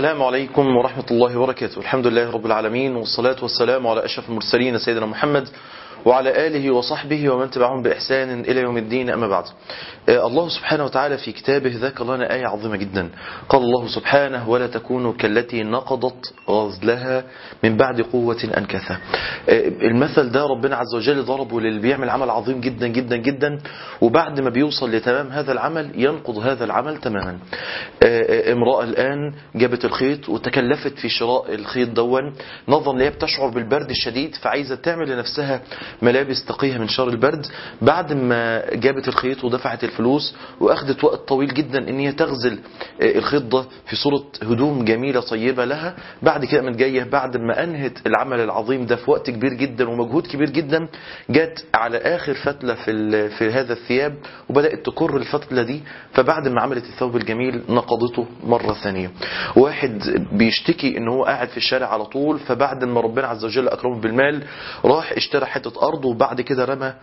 السلام عليكم ورحمة الله وبركاته الحمد لله رب العالمين والصلاة والسلام على أشرف المرسلين سيدنا محمد وعلى آله وصحبه ومن تبعهم بإحسان إلى يوم الدين أما بعد آه الله سبحانه وتعالى في كتابه ذكر لنا آية عظيمة جدا قال الله سبحانه ولا تكونوا كالتي نقضت غزلها من بعد قوة أنكثة آه المثل ده ربنا عز وجل ضربه للي بيعمل عمل عظيم جدا جدا جدا وبعد ما بيوصل لتمام هذا العمل ينقض هذا العمل تماما آه امرأة الآن جابت الخيط وتكلفت في شراء الخيط دون نظرا لهي بتشعر بالبرد الشديد فعايزة تعمل لنفسها ملابس تقيها من شر البرد بعد ما جابت الخيط ودفعت الفلوس واخدت وقت طويل جدا ان هي تغزل الخيط ده في صورة هدوم جميلة طيبة لها بعد كده من جاية بعد ما انهت العمل العظيم ده في وقت كبير جدا ومجهود كبير جدا جت على اخر فتلة في, في هذا الثياب وبدأت تكر الفتلة دي فبعد ما عملت الثوب الجميل نقضته مرة ثانية واحد بيشتكي ان هو قاعد في الشارع على طول فبعد ما ربنا عز وجل اكرمه بالمال راح اشترى حتة ارض وبعد كده رمى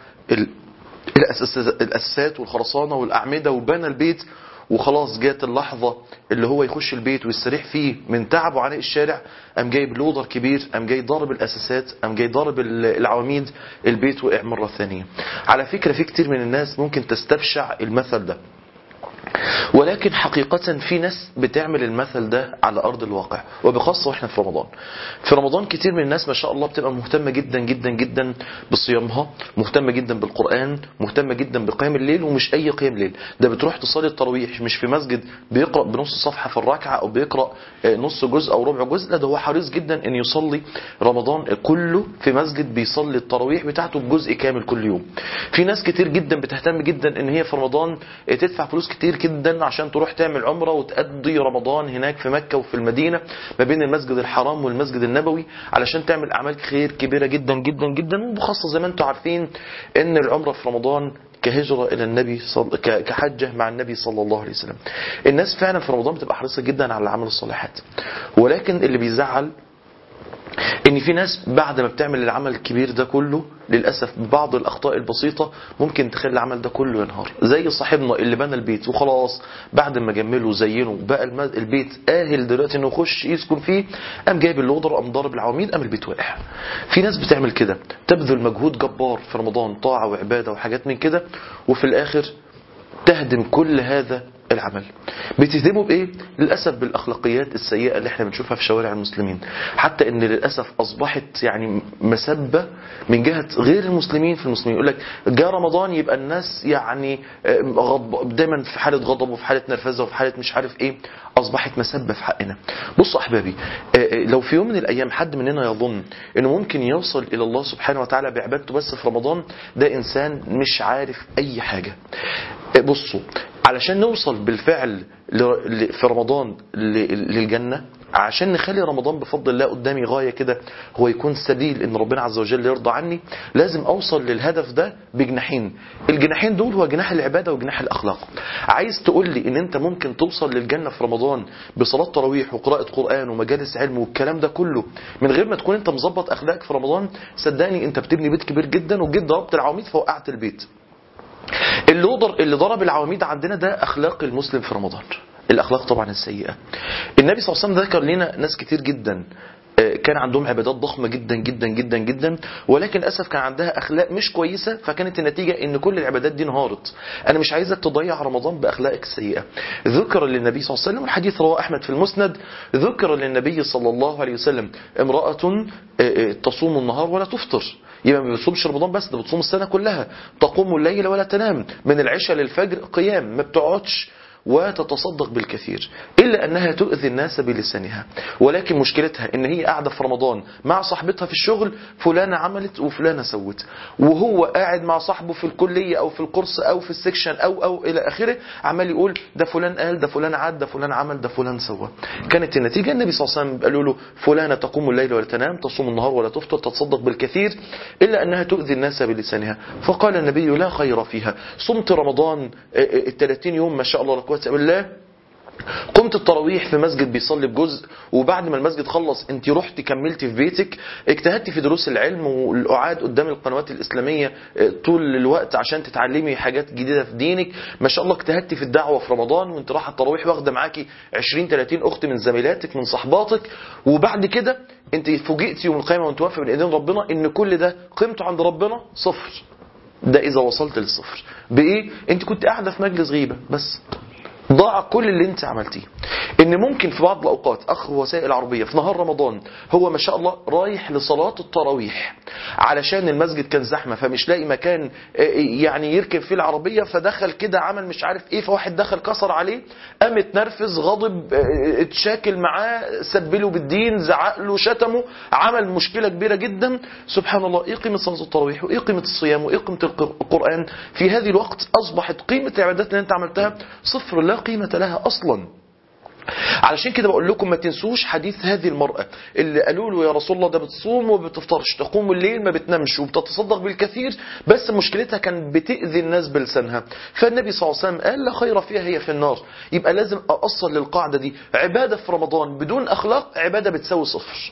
الاساسات والخرسانه والاعمده وبنى البيت وخلاص جات اللحظة اللي هو يخش البيت ويستريح فيه من تعبه عناء الشارع قام جايب لودر كبير قام جاي ضارب الأساسات قام جاي ضارب العواميد البيت وقع مرة ثانية على فكرة في كتير من الناس ممكن تستبشع المثل ده ولكن حقيقة في ناس بتعمل المثل ده على أرض الواقع وبخاصة وإحنا في رمضان في رمضان كتير من الناس ما شاء الله بتبقى مهتمة جدا جدا جدا بصيامها مهتمة جدا بالقرآن مهتمة جدا بقيام الليل ومش أي قيام ليل ده بتروح تصلي التراويح مش في مسجد بيقرأ بنص صفحة في الركعة أو بيقرأ نص جزء أو ربع جزء لا ده هو حريص جدا أن يصلي رمضان كله في مسجد بيصلي التراويح بتاعته بجزء كامل كل يوم في ناس كتير جدا بتهتم جدا أن هي في رمضان تدفع فلوس كتير جدا عشان تروح تعمل عمرة وتقضي رمضان هناك في مكة وفي المدينة ما بين المسجد الحرام والمسجد النبوي علشان تعمل أعمال خير كبيرة جدا جدا جدا وبخاصة زي ما انتم عارفين ان العمرة في رمضان كهجرة إلى النبي صل... كحجة مع النبي صلى الله عليه وسلم الناس فعلا في رمضان بتبقى حريصة جدا على عمل الصالحات ولكن اللي بيزعل ان في ناس بعد ما بتعمل العمل الكبير ده كله للأسف ببعض الأخطاء البسيطة ممكن تخلي العمل ده كله ينهار زي صاحبنا اللي بنى البيت وخلاص بعد ما جمله وزينه بقى البيت آهل دلوقتي انه يخش يسكن فيه قام جايب اللودر قام ضارب العواميد قام البيت واقع في ناس بتعمل كده تبذل مجهود جبار في رمضان طاعة وعبادة وحاجات من كده وفي الآخر تهدم كل هذا العمل بتهدمه بايه للاسف بالاخلاقيات السيئه اللي احنا بنشوفها في شوارع المسلمين حتى ان للاسف اصبحت يعني مسبه من جهه غير المسلمين في المسلمين يقول لك جاء رمضان يبقى الناس يعني غضب دايما في حاله غضب وفي حاله نرفزه وفي حاله مش عارف ايه اصبحت مسبه في حقنا بصوا احبابي لو في يوم من الايام حد مننا يظن انه ممكن يوصل الى الله سبحانه وتعالى بعبادته بس في رمضان ده انسان مش عارف اي حاجه بصوا علشان نوصل بالفعل في رمضان للجنة عشان نخلي رمضان بفضل الله قدامي غاية كده هو يكون سبيل ان ربنا عز وجل يرضى عني لازم اوصل للهدف ده بجناحين الجناحين دول هو جناح العبادة وجناح الاخلاق عايز تقول لي ان انت ممكن توصل للجنة في رمضان بصلاة تراويح وقراءة قرآن ومجالس علم والكلام ده كله من غير ما تكون انت مظبط اخلاقك في رمضان صدقني انت بتبني بيت كبير جدا وجيت ضربت العواميد فوقعت البيت اللودر اللي ضرب العواميد عندنا ده اخلاق المسلم في رمضان الاخلاق طبعا السيئه النبي صلى الله عليه وسلم ذكر لنا ناس كتير جدا كان عندهم عبادات ضخمة جدا جدا جدا جدا ولكن للأسف كان عندها أخلاق مش كويسة فكانت النتيجة إن كل العبادات دي انهارت أنا مش عايزك تضيع رمضان بأخلاقك السيئة ذكر للنبي صلى الله عليه وسلم الحديث رواه أحمد في المسند ذكر للنبي صلى الله عليه وسلم امرأة تصوم النهار ولا تفطر يبقى ما بتصومش رمضان بس ده بتصوم السنة كلها تقوم الليل ولا تنام من العشاء للفجر قيام ما بتقعدش وتتصدق بالكثير إلا أنها تؤذي الناس بلسانها ولكن مشكلتها إن هي قاعدة في رمضان مع صاحبتها في الشغل فلانة عملت وفلانة سوت وهو قاعد مع صاحبه في الكلية أو في القرص أو في السكشن أو أو إلى آخره عمال يقول ده فلان قال ده فلان عاد ده فلان عمل ده فلان سوى كانت النتيجة النبي صلى الله عليه وسلم قالوا له فلانة تقوم الليل ولا تنام تصوم النهار ولا تفطر تتصدق بالكثير إلا أنها تؤذي الناس بلسانها فقال النبي لا خير فيها صمت رمضان ال 30 يوم ما شاء الله لا قوه الا بالله قمت التراويح في مسجد بيصلي بجزء وبعد ما المسجد خلص انت رحت كملت في بيتك اجتهدت في دروس العلم والقعاد قدام القنوات الاسلاميه اه، طول الوقت عشان تتعلمي حاجات جديده في دينك ما شاء الله اجتهدت في الدعوه في رمضان وانت رايحه التراويح واخده معاكي 20 30 اخت من زميلاتك من صحباتك وبعد كده انت فوجئتي يوم القيامه وانت واقفه بين ايدين ربنا ان كل ده قيمته عند ربنا صفر ده اذا وصلت للصفر بايه انت كنت قاعده في مجلس غيبه بس ضاع كل اللي انت عملتيه ان ممكن في بعض الاوقات اخ وسائل عربيه في نهار رمضان هو ما شاء الله رايح لصلاه التراويح علشان المسجد كان زحمه فمش لاقي مكان اه، يعني يركب فيه العربيه فدخل كده عمل مش عارف ايه فواحد دخل كسر عليه قام اتنرفز غضب اه، اتشاكل معاه سبله بالدين زعق له شتمه عمل مشكله كبيره جدا سبحان الله ايه قيمه صلاه التراويح وايه قيمه الصيام وايه قيمه الق- القران في هذه الوقت اصبحت قيمه العبادات اللي انت عملتها صفر لا قيمه لها اصلا علشان كده بقول لكم ما تنسوش حديث هذه المرأة اللي قالوا له يا رسول الله ده بتصوم وما بتفطرش تقوم الليل ما بتنامش وبتتصدق بالكثير بس مشكلتها كان بتأذي الناس بلسانها فالنبي صلى الله عليه وسلم قال لا خير فيها هي في النار يبقى لازم أأصل للقاعدة دي عبادة في رمضان بدون أخلاق عبادة بتساوي صفر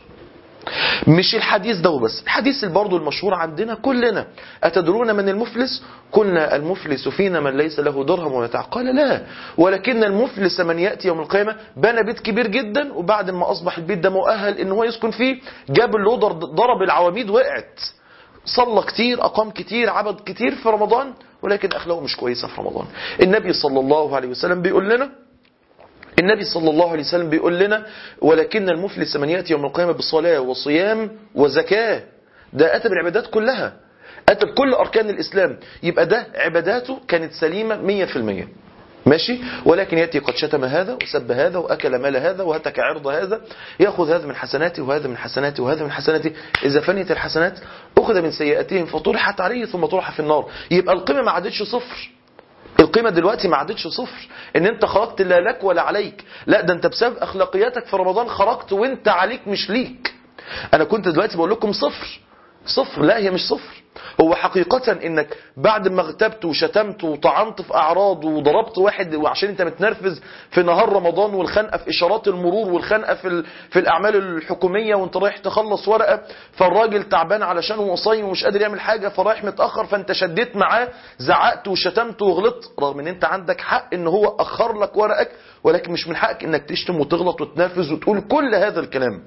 مش الحديث ده بس الحديث برضه المشهور عندنا كلنا أتدرون من المفلس كنا المفلس فينا من ليس له درهم ومتاع قال لا ولكن المفلس من يأتي يوم القيامة بنى بيت كبير جدا وبعد ما أصبح البيت ده مؤهل إن هو يسكن فيه جاب اللودر ضرب العواميد وقعت صلى كتير أقام كتير عبد كتير في رمضان ولكن أخلاقه مش كويسة في رمضان النبي صلى الله عليه وسلم بيقول لنا النبي صلى الله عليه وسلم بيقول لنا ولكن المفلس من يأتي يوم القيامة بصلاة وصيام وزكاة ده أتى بالعبادات كلها أتى بكل أركان الإسلام يبقى ده عباداته كانت سليمة مية في المية ماشي ولكن يأتي قد شتم هذا وسب هذا وأكل مال هذا وهتك عرض هذا يأخذ هذا من حسناته وهذا من حسناته وهذا من حسناته إذا فنيت الحسنات أخذ من سيئاتهم فطرحت عليه ثم طرح في النار يبقى القيمة ما عادتش صفر القيمة دلوقتي ما عادتش صفر ان انت خرجت لا لك ولا عليك لا ده انت بسبب اخلاقياتك في رمضان خرجت وانت عليك مش ليك انا كنت دلوقتي بقول لكم صفر صفر لا هي مش صفر هو حقيقة انك بعد ما اغتبت وشتمت وطعنت في اعراض وضربت واحد وعشان انت متنرفز في نهار رمضان والخنقة في اشارات المرور والخنقة في, ال... في الاعمال الحكومية وانت رايح تخلص ورقة فالراجل تعبان علشان هو صايم ومش قادر يعمل حاجة فرايح متأخر فانت شديت معاه زعقت وشتمت وغلطت رغم ان انت عندك حق ان هو اخر لك ورقك ولكن مش من حقك انك تشتم وتغلط وتنرفز وتقول كل هذا الكلام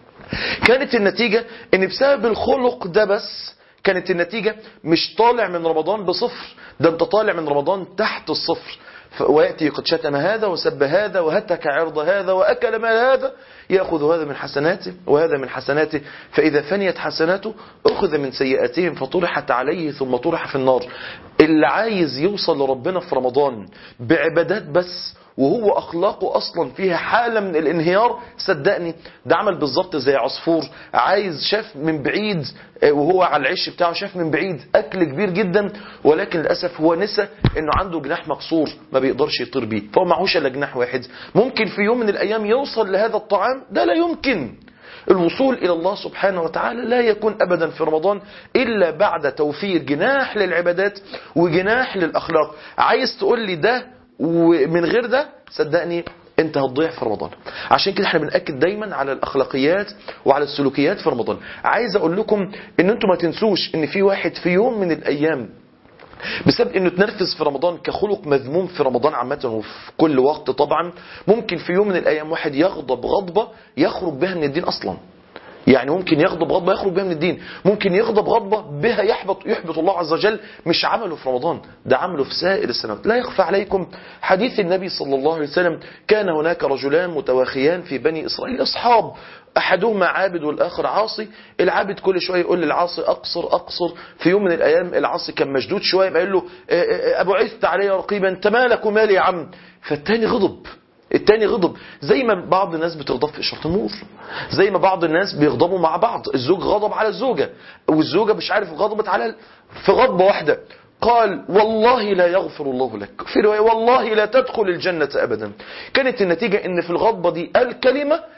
كانت النتيجة ان بسبب الخلق ده بس كانت النتيجة مش طالع من رمضان بصفر ده انت طالع من رمضان تحت الصفر ف- ويأتي قد شتم هذا وسب هذا وهتك عرض هذا وأكل مال هذا يأخذ هذا من حسناته وهذا من حسناته فإذا فنيت حسناته أخذ من سيئاتهم فطرحت عليه ثم طرح في النار اللي عايز يوصل لربنا في رمضان بعبادات بس وهو اخلاقه اصلا فيها حاله من الانهيار صدقني ده عمل بالظبط زي عصفور عايز شاف من بعيد آه، وهو على العش بتاعه شاف من بعيد اكل كبير جدا ولكن للاسف هو نسى انه عنده جناح مكسور ما بيقدرش يطير بيه فهو معهوش الا جناح واحد ممكن في يوم من الايام يوصل لهذا الطعام ده لا يمكن الوصول إلى الله سبحانه وتعالى لا يكون أبدا في رمضان إلا بعد توفير جناح للعبادات وجناح للأخلاق عايز تقول لي ده ومن غير ده صدقني انت هتضيع في رمضان عشان كده احنا بنأكد دايما على الأخلاقيات وعلى السلوكيات في رمضان عايز أقول لكم ان انتم ما تنسوش ان في واحد في يوم من الأيام بسبب انه تنرفز في رمضان كخلق مذموم في رمضان عامة وفي كل وقت طبعا ممكن في يوم من الايام واحد يغضب غضبة يخرج بها من الدين اصلا يعني ممكن يغضب غضبة يخرج بها من الدين ممكن يغضب غضبة بها يحبط يحبط الله عز وجل مش عمله في رمضان ده عمله في سائر السنوات لا يخفى عليكم حديث النبي صلى الله عليه وسلم كان هناك رجلان متواخيان في بني إسرائيل أصحاب أحدهما عابد والآخر عاصي العابد كل شوية يقول للعاصي أقصر أقصر في يوم من الأيام العاصي كان مشدود شوية يقول له آه، آه، أبو عثت علي رقيبا أنت مالك ومالي يا عم فالتاني غضب التاني غضب زي ما بعض الناس بتغضب في إشارة النور زي ما بعض الناس بيغضبوا مع بعض الزوج غضب على الزوجة والزوجة مش عارف غضبت على في غضبة واحدة قال والله لا يغفر الله لك في رواية والله لا تدخل الجنة أبدا كانت النتيجة ان في الغضبة دي الكلمة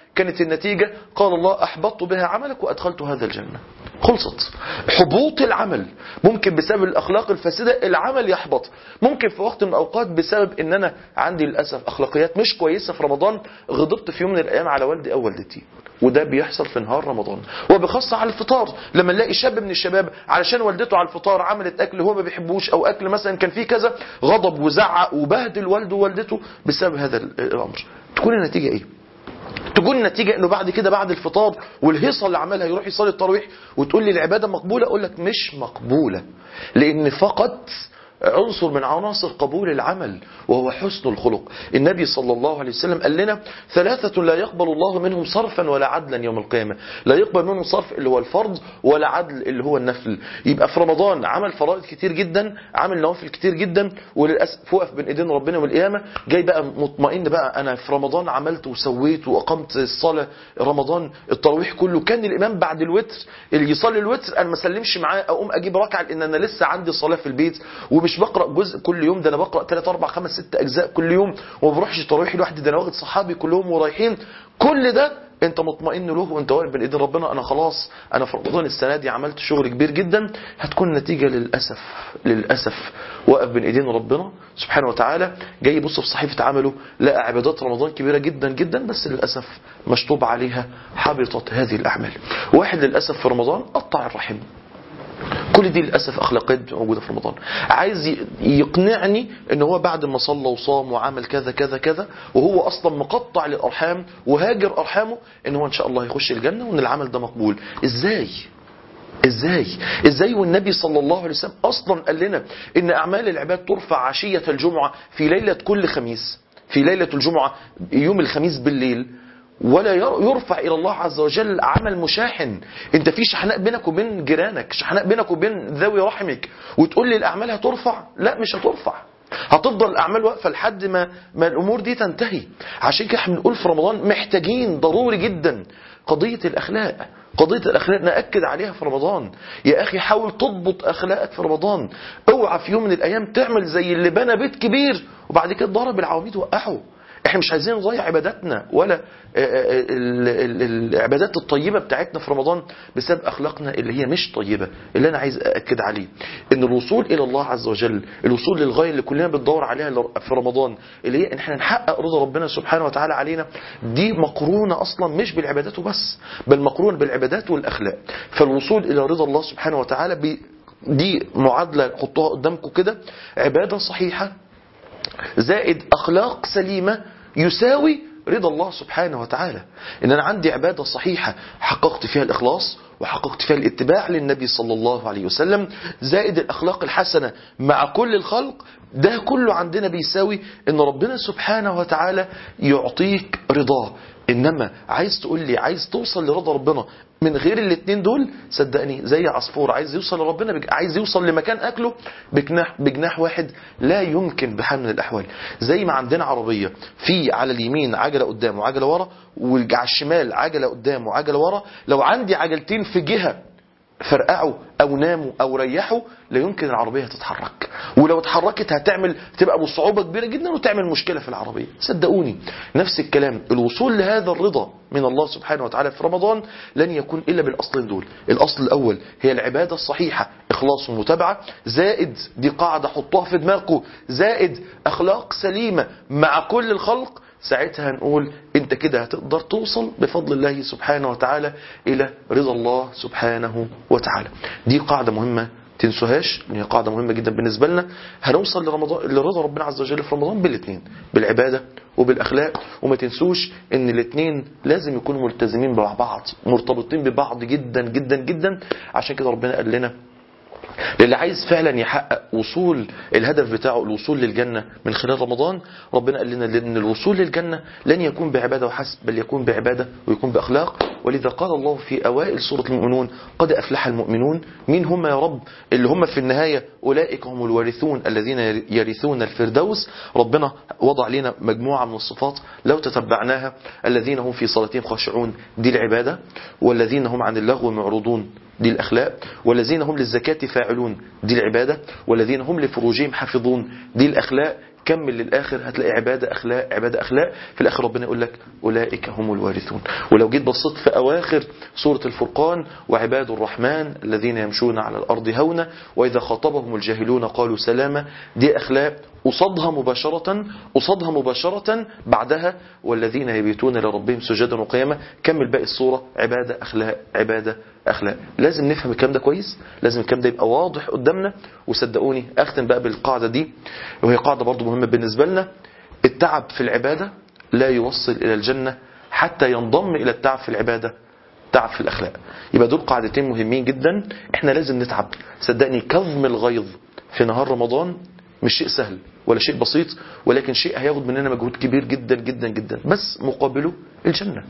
كانت النتيجة قال الله أحبطت بها عملك وأدخلت هذا الجنة خلصت حبوط العمل ممكن بسبب الأخلاق الفاسدة العمل يحبط ممكن في وقت من الأوقات بسبب إن أنا عندي للأسف أخلاقيات مش كويسة في رمضان غضبت في يوم من الأيام على والدي أو والدتي وده بيحصل في نهار رمضان وبخاصة على الفطار لما نلاقي شاب من الشباب علشان والدته على الفطار عملت اكل هو ما بيحبوش او اكل مثلا كان فيه كذا غضب وزعق وبهدل والده ووالدته بسبب هذا الامر تكون النتيجة ايه تكون النتيجة انه بعد كده بعد الفطار والهيصة اللي عملها يروح يصلي التراويح وتقول لي العبادة مقبولة اقول لك مش مقبولة لان فقط عنصر من عناصر قبول العمل وهو حسن الخلق النبي صلى الله عليه وسلم قال لنا ثلاثة لا يقبل الله منهم صرفا ولا عدلا يوم القيامة لا يقبل منهم صرف اللي هو الفرض ولا عدل اللي هو النفل يبقى في رمضان عمل فرائض كتير جدا عمل نوافل كتير جدا وللأسف وقف بين ايدين ربنا والقيامة جاي بقى مطمئن بقى انا في رمضان عملت وسويت واقمت الصلاة رمضان التراويح كله كان الامام بعد الوتر اللي يصلي الوتر انا ما اسلمش معاه اقوم اجيب ركعه لان انا لسه عندي صلاة في البيت ومش بقرا جزء كل يوم ده انا بقرا 3 4 5 6 اجزاء كل يوم وما بروحش تراويح لوحدي ده انا واخد صحابي كلهم ورايحين كل ده انت مطمئن له وانت واقف بين ايدين ربنا انا خلاص انا في رمضان السنه دي عملت شغل كبير جدا هتكون نتيجه للاسف للاسف واقف بين ايدين ربنا سبحانه وتعالى جاي يبص في صحيفه عمله لقى عبادات رمضان كبيره جدا جدا بس للاسف مشطوب عليها حبطت هذه الاعمال واحد للاسف في رمضان قطع الرحم كل دي للاسف اخلاقيات موجوده في رمضان عايز يقنعني ان هو بعد ما صلى وصام وعمل كذا كذا كذا وهو اصلا مقطع للارحام وهاجر ارحامه ان هو ان شاء الله يخش الجنه وان العمل ده مقبول ازاي ازاي ازاي والنبي صلى الله عليه وسلم اصلا قال لنا ان اعمال العباد ترفع عشيه الجمعه في ليله كل خميس في ليله الجمعه يوم الخميس بالليل ولا يرفع إلى الله عز وجل عمل مشاحن انت في شحناء بينك وبين جيرانك شحناء بينك وبين ذوي رحمك وتقول لي الأعمال هترفع لا مش هترفع هتفضل الأعمال واقفة لحد ما, ما الأمور دي تنتهي عشان كده احنا بنقول في رمضان محتاجين ضروري جدا قضية الأخلاق قضية الأخلاق نأكد عليها في رمضان يا أخي حاول تضبط أخلاقك في رمضان اوعى في يوم من الأيام تعمل زي اللي بنى بيت كبير وبعد كده ضرب العواميد وقعه احنا مش عايزين نضيع عباداتنا ولا العبادات الطيبة بتاعتنا في رمضان بسبب أخلاقنا اللي هي مش طيبة اللي أنا عايز أأكد عليه إن الوصول إلى الله عز وجل الوصول للغاية اللي كلنا بندور عليها في رمضان اللي هي إن احنا نحقق رضا ربنا سبحانه وتعالى علينا دي مقرونة أصلا مش بالعبادات وبس بل مقرونة بالعبادات والأخلاق فالوصول إلى رضا الله سبحانه وتعالى بي دي معادلة حطوها قدامكم كده عبادة صحيحة زائد أخلاق سليمة يساوي رضا الله سبحانه وتعالى إن أنا عندي عبادة صحيحة حققت فيها الإخلاص وحققت فيها الاتباع للنبي صلى الله عليه وسلم زائد الأخلاق الحسنة مع كل الخلق ده كله عندنا بيساوي ان ربنا سبحانه وتعالى يعطيك رضاه انما عايز تقول لي عايز توصل لرضا ربنا من غير الاثنين دول صدقني زي عصفور عايز يوصل لربنا بج... عايز يوصل لمكان اكله بجناح بجناح واحد لا يمكن بحال من الاحوال زي ما عندنا عربيه في على اليمين عجله قدام وعجله ورا وعلى الشمال عجله قدام وعجله ورا لو عندي عجلتين في جهه فرقعوا او ناموا او ريحوا لا يمكن العربيه تتحرك ولو اتحركت هتعمل تبقى بصعوبه كبيره جدا وتعمل مشكله في العربيه صدقوني نفس الكلام الوصول لهذا الرضا من الله سبحانه وتعالى في رمضان لن يكون الا بالاصلين دول الاصل الاول هي العباده الصحيحه اخلاص ومتابعه زائد دي قاعده حطوها في دماغكم زائد اخلاق سليمه مع كل الخلق ساعتها نقول انت كده هتقدر توصل بفضل الله سبحانه وتعالى الى رضا الله سبحانه وتعالى دي قاعدة مهمة تنسوهاش هي قاعدة مهمة جدا بالنسبة لنا هنوصل لرمضان لرضا ربنا عز وجل في رمضان بالاثنين بالعبادة وبالأخلاق وما تنسوش ان الاثنين لازم يكونوا ملتزمين مع بعض مرتبطين ببعض جدا جدا جدا عشان كده ربنا قال لنا للي عايز فعلا يحقق وصول الهدف بتاعه الوصول للجنة من خلال رمضان ربنا قال لنا ان الوصول للجنة لن يكون بعبادة وحسب بل يكون بعبادة ويكون بأخلاق ولذا قال الله في أوائل سورة المؤمنون قد أفلح المؤمنون مين هم يا رب اللي هم في النهاية أولئك هم الوارثون الذين يرثون الفردوس ربنا وضع لنا مجموعة من الصفات لو تتبعناها الذين هم في صلاتهم خاشعون دي العبادة والذين هم عن اللغو معرضون دي الأخلاق والذين هم للزكاة فاعلون دي العبادة والذين هم لفروجهم حافظون دي الأخلاق كمل للاخر هتلاقي عباده اخلاق عباده اخلاق في الاخر ربنا يقول لك اولئك هم الوارثون ولو جيت بصيت في اواخر سوره الفرقان وعباد الرحمن الذين يمشون على الارض هونا واذا خاطبهم الجاهلون قالوا سلاما دي اخلاق قصادها مباشرة قصادها مباشرة بعدها والذين يبيتون لربهم سجدا وقياما كمل باقي الصورة عبادة أخلاق عبادة أخلاق لازم نفهم الكلام ده كويس لازم الكلام ده يبقى واضح قدامنا وصدقوني أختم بقى بالقاعدة دي وهي قاعدة برضو مهمة بالنسبة لنا التعب في العبادة لا يوصل إلى الجنة حتى ينضم إلى التعب في العبادة تعب في الأخلاق يبقى دول قاعدتين مهمين جدا احنا لازم نتعب صدقني كظم الغيظ في نهار رمضان مش شيء سهل ولا شيء بسيط ولكن شيء هياخد مننا مجهود كبير جدا جدا جدا بس مقابله الجنة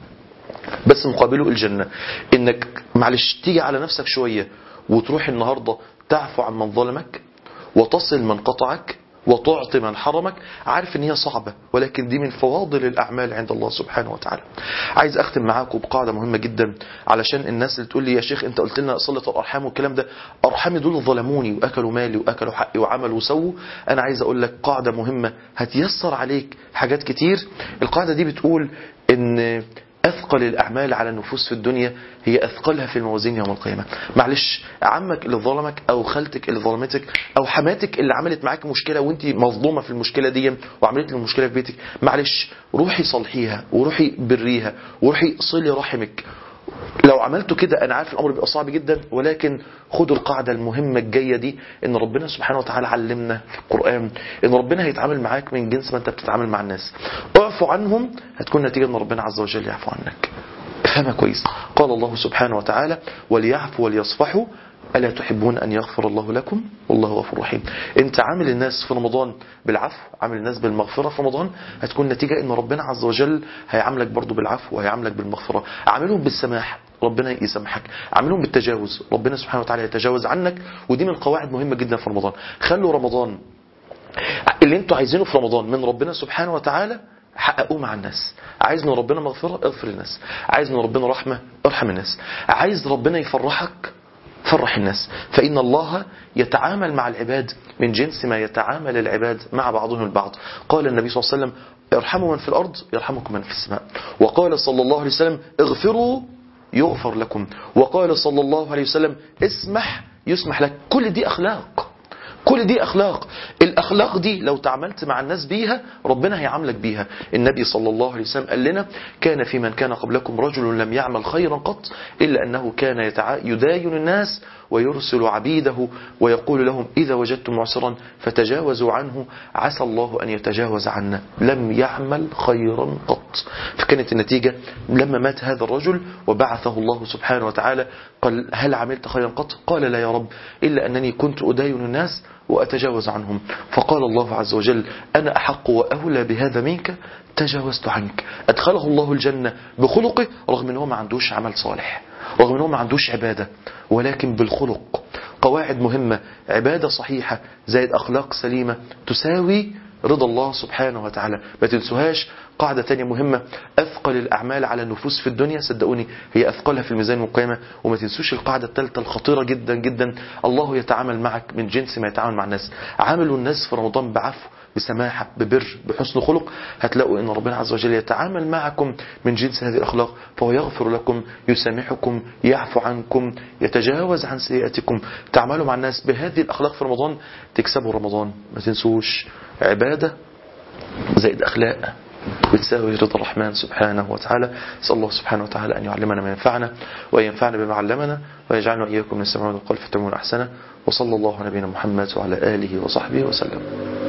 بس مقابله الجنة انك معلش تيجي على نفسك شوية وتروح النهاردة تعفو عن من ظلمك وتصل من قطعك وتعطي من حرمك عارف ان هي صعبة ولكن دي من فواضل الاعمال عند الله سبحانه وتعالى عايز اختم معاكم بقاعدة مهمة جدا علشان الناس اللي تقول لي يا شيخ انت قلت لنا صلة الارحام والكلام ده ارحامي دول ظلموني واكلوا مالي واكلوا حقي وعملوا وسووا انا عايز اقول لك قاعدة مهمة هتيسر عليك حاجات كتير القاعدة دي بتقول ان أثقل الأعمال على النفوس في الدنيا هي أثقلها في الموازين يوم القيامة معلش عمك اللي ظلمك أو خالتك اللي ظلمتك أو حماتك اللي عملت معاك مشكلة وانت مظلومة في المشكلة دي وعملت لي المشكلة في بيتك معلش روحي صلحيها وروحي بريها وروحي صلي رحمك لو عملتوا كده انا عارف الامر بيبقى صعب جدا ولكن خدوا القاعده المهمه الجايه دي ان ربنا سبحانه وتعالى علمنا في القران ان ربنا هيتعامل معاك من جنس ما انت بتتعامل مع الناس اعفو عنهم هتكون نتيجه ان ربنا عز وجل يعفو عنك افهمها كويس قال الله سبحانه وتعالى وليعفوا وليصفحوا ألا تحبون أن يغفر الله لكم والله غفور رحيم أنت عامل الناس في رمضان بالعفو عامل الناس بالمغفرة في رمضان هتكون نتيجة أن ربنا عز وجل هيعاملك برضو بالعفو وهيعاملك بالمغفرة عاملهم بالسماح ربنا يسامحك عاملهم بالتجاوز ربنا سبحانه وتعالى يتجاوز عنك ودي من القواعد مهمة جدا في رمضان خلوا رمضان اللي انتوا عايزينه في رمضان من ربنا سبحانه وتعالى حققوه مع الناس عايز من ربنا مغفرة اغفر للناس عايز من ربنا رحمة ارحم الناس عايز ربنا يفرحك فرح الناس فإن الله يتعامل مع العباد من جنس ما يتعامل العباد مع بعضهم البعض قال النبي صلى الله عليه وسلم ارحموا من في الأرض يرحمكم من في السماء وقال صلى الله عليه وسلم اغفروا يغفر لكم وقال صلى الله عليه وسلم اسمح يسمح لك كل دي أخلاق كل دي أخلاق الأخلاق دي لو تعاملت مع الناس بيها ربنا هيعاملك بيها النبي صلى الله عليه وسلم قال لنا كان في من كان قبلكم رجل لم يعمل خيرا قط إلا أنه كان يتع... يداين الناس ويرسل عبيده ويقول لهم إذا وجدتم معسرا فتجاوزوا عنه عسى الله أن يتجاوز عنا لم يعمل خيرا قط فكانت النتيجة لما مات هذا الرجل وبعثه الله سبحانه وتعالى قال هل عملت خيرا قط قال لا يا رب إلا أنني كنت أداين الناس وأتجاوز عنهم فقال الله عز وجل أنا أحق وأولى بهذا منك تجاوزت عنك أدخله الله الجنة بخلقه رغم أنه ما عندوش عمل صالح رغم أنه ما عندوش عبادة ولكن بالخلق قواعد مهمة عبادة صحيحة زائد أخلاق سليمة تساوي رضا الله سبحانه وتعالى ما تنسوهاش قاعدة تانية مهمة أثقل الأعمال على النفوس في الدنيا صدقوني هي أثقلها في الميزان والقيامة وما تنسوش القاعدة الثالثة الخطيرة جدا جدا الله يتعامل معك من جنس ما يتعامل مع الناس عاملوا الناس في رمضان بعفو بسماحة ببر بحسن خلق هتلاقوا ان ربنا عز وجل يتعامل معكم من جنس هذه الأخلاق فهو يغفر لكم يسامحكم يعفو عنكم يتجاوز عن سيئاتكم تعملوا مع الناس بهذه الأخلاق في رمضان تكسبوا رمضان ما تنسوش عبادة زائد أخلاق بتساوي رضا الرحمن سبحانه وتعالى نسأل الله سبحانه وتعالى أن يعلمنا ما ينفعنا وأن ينفعنا بما علمنا ويجعلنا وإياكم من السماعون القول فتمون أحسنه وصلى الله على نبينا محمد وعلى آله وصحبه وسلم